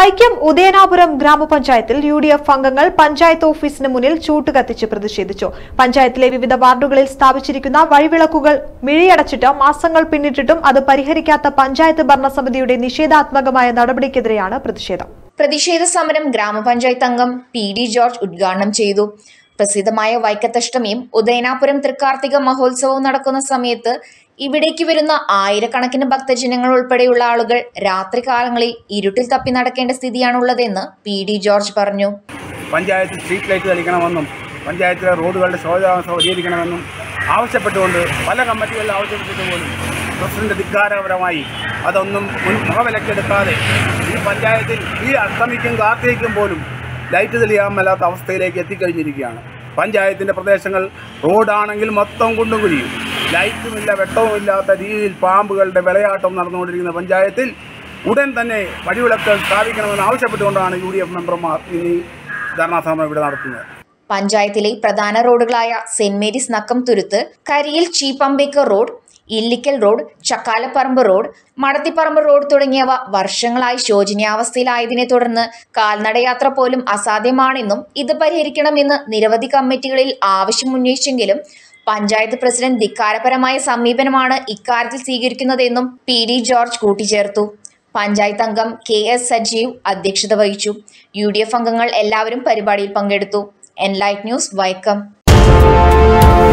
വൈക്കം ഉദയനാപുരം ഗ്രാമപഞ്ചായത്തിൽ U D F അംഗങ്ങൾ പഞ്ചായത്ത് ഓഫീസിന് മുന്നിൽ ചൂട്ടുകത്തിച്ച് പ്രതിഷേധിച്ചു പഞ്ചായത്തിലെ വിവിധ വാർഡുകളിൽ സ്ഥാപിച്ചിരിക്കുന്ന വഴിവിളക്കുകൾ മിഴിയടച്ചിട്ട് മാസങ്ങൾ പിന്നിട്ടിട്ടും അത് പരിഹരിക്കാത്ത പഞ്ചായത്ത് ഭരണസമിതിയുടെ നിഷേധാത്മകമായ നടപടിക്കെതിരെയാണ് പ്രതിഷേധം പ്രതിഷേധ സമരം ഗ്രാമപഞ്ചായത്ത് അംഗം പി ഡി ജോർജ് ഉദ്ഘാടനം ചെയ്തു പ്രസിദ്ധമായ വൈക്കത്തഷ്ടമിയും ഉദയനാപുരം തൃക്കാർത്തിക മഹോത്സവവും നടക്കുന്ന സമയത്ത് ഇവിടേക്ക് വരുന്ന ആയിരക്കണക്കിന് ഭക്തജനങ്ങൾ ഉൾപ്പെടെയുള്ള ആളുകൾ രാത്രികാലങ്ങളിൽ ഇരുട്ടിൽ തപ്പി നടക്കേണ്ട സ്ഥിതിയാണുള്ളതെന്ന് പി ഡി ജോർജ് പറഞ്ഞു പഞ്ചായത്ത് സ്ട്രീറ്റ് ലൈറ്റ് തെളിക്കണമെന്നും പഞ്ചായത്തിലെ റോഡുകളുടെ ശോചനാവസ്ഥ പരിഹരിക്കണമെന്നും ആവശ്യപ്പെട്ടുകൊണ്ട് പല കമ്മിറ്റികളിൽ ആവശ്യപ്പെട്ടിട്ട് പോലും പ്രസിഡന്റ് ധിക്കാരപരമായി അതൊന്നും മുൻ മുഖവിലക്കെടുക്കാതെ ഈ പഞ്ചായത്തിൽ ഈ അഷ്ടമിക്കും കാർത്തികയ്ക്കും പോലും ലൈറ്റ് തെളിയാൻ മേലാത്ത അവസ്ഥയിലേക്ക് എത്തിക്കഴിഞ്ഞിരിക്കുകയാണ് പഞ്ചായത്തിൻ്റെ പ്രദേശങ്ങൾ റോഡാണെങ്കിൽ മൊത്തം കുണ്ടും കുഴിയും ലൈറ്റുമില്ല വെട്ടവുമില്ലാത്ത രീതിയിൽ പാമ്പുകളുടെ വിളയാട്ടം നടന്നുകൊണ്ടിരിക്കുന്ന പഞ്ചായത്തിൽ ഉടൻ തന്നെ വഴിവിളക്ക് സ്ഥാപിക്കണമെന്ന് ആവശ്യപ്പെട്ടുകൊണ്ടാണ് യു ഡി എഫ് മെമ്പർമാർ ഇനി ധർണാസമരം ഇവിടെ നടത്തുന്നത് പഞ്ചായത്തിലെ പ്രധാന റോഡുകളായ Saint Mary's Nakkam Thuruthu Kariyil Cheeppambekkar road Illikkal road Chakkalapparambu road Madathipparambu road തുടങ്ങിയവ വർഷങ്ങളായി ശോചനീയാവസ്ഥയിലായതിനെ തുടർന്ന് കാൽനടയാത്ര പോലും അസാധ്യമാണെന്നും ഇത് പരിഹരിക്കണമെന്ന് നിരവധി കമ്മിറ്റികളിൽ ആവശ്യമുന്നയിച്ചെങ്കിലും പഞ്ചായത്ത് പ്രസിഡന്റ് ധിക്കാരപരമായ സമീപനമാണ് ഇക്കാര്യത്തിൽ സ്വീകരിക്കുന്നതെന്നും പി ഡി ജോർജ് കൂട്ടിച്ചേർത്തു പഞ്ചായത്ത് അംഗം കെ എസ് സജീവ് അധ്യക്ഷത വഹിച്ചു യു ഡി എഫ് അംഗങ്ങൾ എല്ലാവരും പരിപാടിയിൽ പങ്കെടുത്തു എൻലൈറ്റ് ന്യൂസ് വൈക്കം